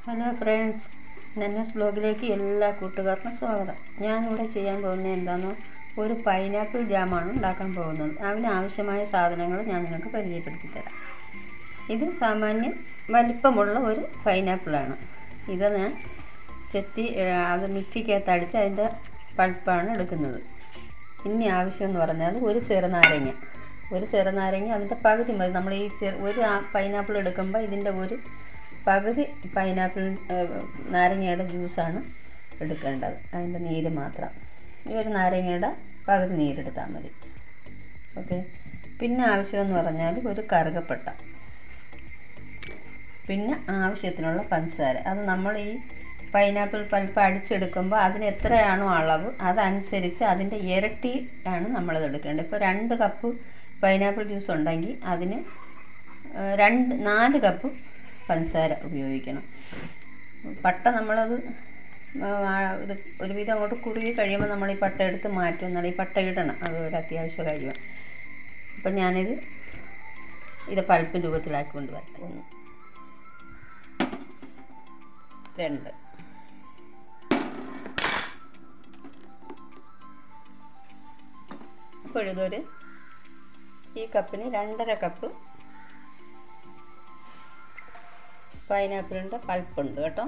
hello friends നന്നസ് ബ്ലോഗിലേക്ക് എല്ലാ കൂട്ടുകാർക്കും സ്വാഗതം ഞാനിവിടെ ചെയ്യാൻ പോകുന്നത് എന്താണെന്ന് ഒരു പൈനാപ്പിൾ ജാമാണ് ഉണ്ടാക്കാൻ പോകുന്നത് അതിന് ആവശ്യമായ സാധനങ്ങൾ ഞാൻ നിങ്ങൾക്ക് പരിചയപ്പെടുത്തി തരാം ഇത് സാമാന്യം വലിപ്പമുള്ള ഒരു പൈനാപ്പിളാണ് ഇത് ഞാൻ ചെത്തി ഏഹ്, അത് മിക്സിക്കകത്ത് അടിച്ച് അതിൻ്റെ പൾപ്പാണ് എടുക്കുന്നത് ഇനി ആവശ്യം എന്ന് പറഞ്ഞാൽ ഒരു ചെറുനാരങ്ങ ഒരു ചെറുനാരങ്ങ അതിൻ്റെ പകുതി മതി നമ്മൾ ഈ ചെറു ഒരു ആ പൈനാപ്പിൾ എടുക്കുമ്പോൾ ഇതിൻ്റെ ഒരു പകുതി പൈനാപ്പിൾ ഏഹ്, നാരങ്ങയുടെ ജ്യൂസാണ് എടുക്കേണ്ടത് അതിൻ്റെ നീര് മാത്രം ഈ ഒരു നാരങ്ങയുടെ പകുതി നീരെടുത്താൽ മതി ഓക്കെ പിന്നെ ആവശ്യമെന്ന് പറഞ്ഞാൽ ഒരു കറുകപ്പട്ട പിന്നെ ആവശ്യത്തിനുള്ള പഞ്ചസാര അത് നമ്മൾ ഈ പൈനാപ്പിൾ പൾപ്പ് അടിച്ചെടുക്കുമ്പോൾ അതിന് എത്രയാണോ അളവ് അതനുസരിച്ച് അതിൻ്റെ ഇരട്ടി ആണ് നമ്മളത് എടുക്കേണ്ടത് ഇപ്പോൾ രണ്ട് കപ്പ് പൈനാപ്പിൾ ജ്യൂസ് ഉണ്ടെങ്കിൽ അതിന് ആ, രണ്ട് നാല് കപ്പ് പഞ്ചസാര ഉപയോഗിക്കണം പട്ട നമ്മളത് ആ, ആ, ഇത് ഒരുവിധം അങ്ങോട്ട് കുറുകി കഴിയുമ്പോൾ നമ്മൾ ഈ പട്ട എടുത്ത് മാറ്റും എന്നാൽ ഈ പട്ട ഇടണം അത് ഒരു അത്യാവശ്യ കാര്യമാണ് അപ്പം ഞാനിത് ഇത് പൾപ്പ് രൂപത്തിലാക്കി കൊണ്ടുവരട്ടെ ഒന്ന് രണ്ട് അപ്പോൾ ഇതൊരു ഈ കപ്പിന് രണ്ടര കപ്പ് പൈനാപ്പിളിൻ്റെ പൾപ്പുണ്ട് കേട്ടോ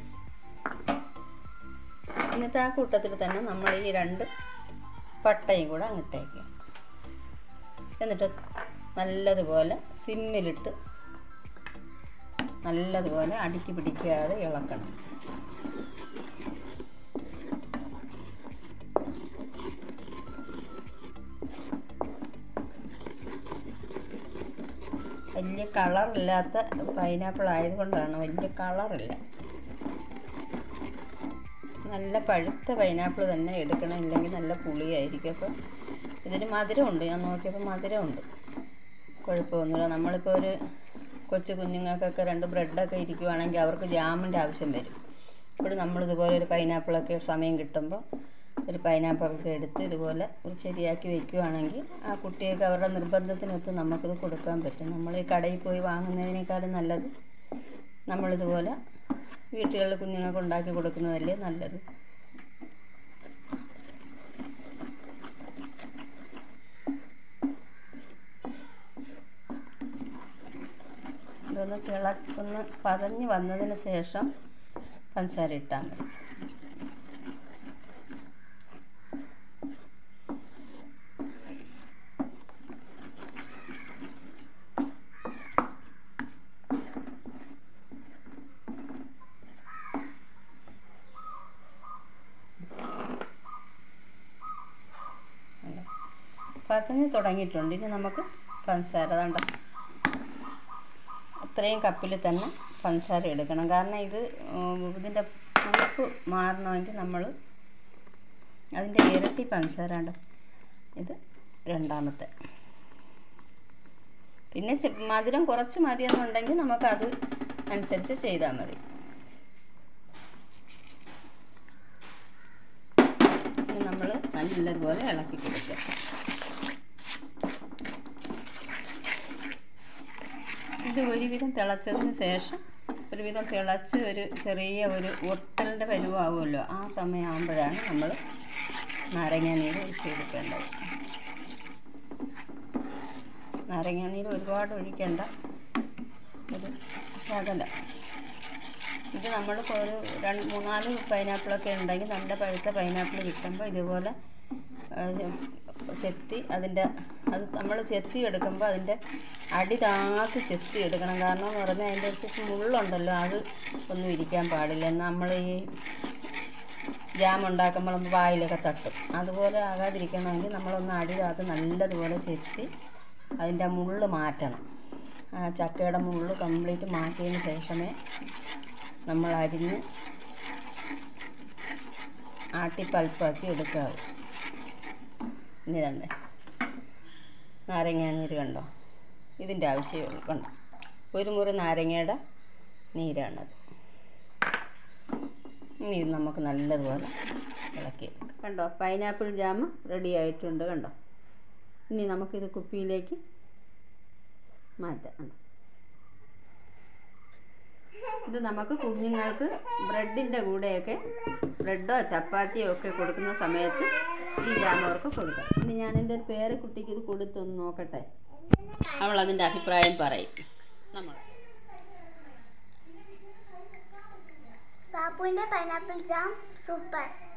എന്നിട്ട് ആ കൂട്ടത്തിൽ തന്നെ നമ്മൾ ഈ രണ്ട് പട്ടയും കൂടെ അങ്ങോട്ടേക്ക് എന്നിട്ട് നല്ലതുപോലെ സിമ്മിലിട്ട് നല്ലതുപോലെ അടുക്കി പിടിക്കാതെ ഇളക്കണം വലിയ കളറില്ലാത്ത പൈനാപ്പിൾ ആയതുകൊണ്ടാണ് വലിയ കളറില്ല നല്ല പഴുത്ത പൈനാപ്പിൾ തന്നെ എടുക്കണം ഇല്ലെങ്കിൽ നല്ല പുളിയായിരിക്കും അപ്പോൾ ഇതിന് മധുരമുണ്ട് ഞാൻ നോക്കിയപ്പോൾ മധുരമുണ്ട് കുഴപ്പമൊന്നുമില്ല നമ്മളിപ്പോൾ ഒരു കൊച്ചു കുഞ്ഞുങ്ങൾക്കൊക്കെ രണ്ട് ബ്രെഡൊക്കെ ഇരിക്കുവാണെങ്കിൽ അവർക്ക് ജാമിൻ്റെ ആവശ്യം വരും അപ്പോൾ നമ്മളിതുപോലെ ഒരു പൈനാപ്പിളൊക്കെ സമയം കിട്ടുമ്പോൾ ഒരു പൈനാപ്പിളൊക്കെ എടുത്ത് ഇതുപോലെ ഒരു ശരിയാക്കി വെക്കുവാണെങ്കിൽ ആ കുട്ടികൾക്ക് അവരുടെ നിർബന്ധത്തിനൊത്ത് നമുക്കിത് കൊടുക്കാൻ പറ്റും നമ്മൾ ഈ കടയിൽ പോയി വാങ്ങുന്നതിനേക്കാളും നല്ലത് നമ്മളിതുപോലെ വീട്ടുകളിൽ കുഞ്ഞുങ്ങൾക്ക് ഉണ്ടാക്കി കൊടുക്കുന്നതല്ലേ നല്ലത് ഇതൊന്ന് തിളക്കൊന്ന് പതഞ്ഞ് വന്നതിന് ശേഷം പഞ്ചസാര ഇട്ടാൽ മതി പതഞ്ഞ് തുടങ്ങിയിട്ടുണ്ട് ഇനി നമുക്ക് പഞ്ചസാര വേണ്ട അത്രയും കപ്പിൽ തന്നെ പഞ്ചസാര എടുക്കണം കാരണം ഇത് ഉം, ഇതിൻ്റെ പുളിപ്പ് മാറണമെങ്കിൽ നമ്മൾ അതിൻ്റെ ഇരട്ടി പഞ്ചസാര ഉണ്ട് ഇത് രണ്ടാമത്തെ പിന്നെ ചെ- മധുരം കുറച്ച് മതിയെന്നുണ്ടെങ്കിൽ നമുക്കത് അനുസരിച്ച് ചെയ്താൽ മതി ഇനി നമ്മൾ നല്ലതുപോലെ ഇളക്കി കൊടുക്കുക ഇത് ഒരുവിധം തിളച്ചതിന് ശേഷം ഒരുവിധം തിളച്ച് ഒരു ചെറിയ ഒരു ഒട്ടലിൻ്റെ പരുവാകുമല്ലോ ആ സമയമാകുമ്പോഴാണ് നമ്മൾ നാരങ്ങാനീര് ഒഴിച്ച് കൊടുക്കേണ്ടത് നാരങ്ങാനീര് ഒരുപാട് ഒഴിക്കേണ്ട ഒരു ശകലം ഇത് നമ്മളിപ്പോൾ ഒരു രണ്ട് മൂന്നാല് പൈനാപ്പിളൊക്കെ ഉണ്ടെങ്കിൽ നല്ല പഴുത്ത പൈനാപ്പിൾ കിട്ടുമ്പോൾ ഇതുപോലെ ആ, ചെത്തി അതിൻ്റെ അത് നമ്മൾ ചെത്തി എടുക്കുമ്പോൾ അതിൻ്റെ അടി താത്തി ചെത്തി എടുക്കണം കാരണം എന്ന് പറഞ്ഞാൽ അതിൻ്റെ ഒരു സൈസ് മുള്ളുണ്ടല്ലോ അത് ഒന്നും ഇരിക്കാൻ പാടില്ല നമ്മൾ ഈ ജാം ഉണ്ടാക്കുമ്പോൾ നമ്മൾ വായിലൊക്കെ തട്ടും അതുപോലെ ആകാതിരിക്കണമെങ്കിൽ നമ്മളൊന്ന് അടി താത്ത് നല്ലതുപോലെ ചെത്തി അതിൻ്റെ മുള്ള് മാറ്റണം ആ ചക്കയുടെ മുള്ള് കംപ്ലീറ്റ് മാറ്റിയതിന് ശേഷമേ നമ്മൾ അരിഞ്ഞ് ആട്ടി പൾപ്പാക്കി എടുക്കാവൂ ഇനി തന്നെ നാരങ്ങാനീര് കണ്ടോ ഇതിൻ്റെ ആവശ്യമേ ഉള്ളൂ കണ്ടോ ഒരു മുറി നാരങ്ങയുടെ നീരാണത് ഇനി ഇത് നമുക്ക് നല്ലതുപോലെ ഇളക്കിയെടുക്കാം കണ്ടോ പൈനാപ്പിൾ ജാം റെഡി ആയിട്ടുണ്ട് കണ്ടോ ഇനി നമുക്കിത് കുപ്പിയിലേക്ക് മാറ്റാം കണ്ടോ ഇത് നമുക്ക് കുഞ്ഞുങ്ങൾക്ക് ബ്രെഡിൻ്റെ കൂടെയൊക്കെ ബ്രെഡോ ചപ്പാത്തിയോ ഒക്കെ കൊടുക്കുന്ന സമയത്ത് ഈ ജാം അവർക്ക് കൊടുക്കാം ഇനി ഞാൻ എൻ്റെ ഒരു പേരക്കുട്ടിക്ക് ഇത് കൊടുത്തൊന്ന് നോക്കട്ടെ അവൾ അതിൻ്റെ അഭിപ്രായം പറയും നമ്മൾ പാപ്പുവിന്റെ പൈനാപ്പിൾ ജാം സൂപ്പർ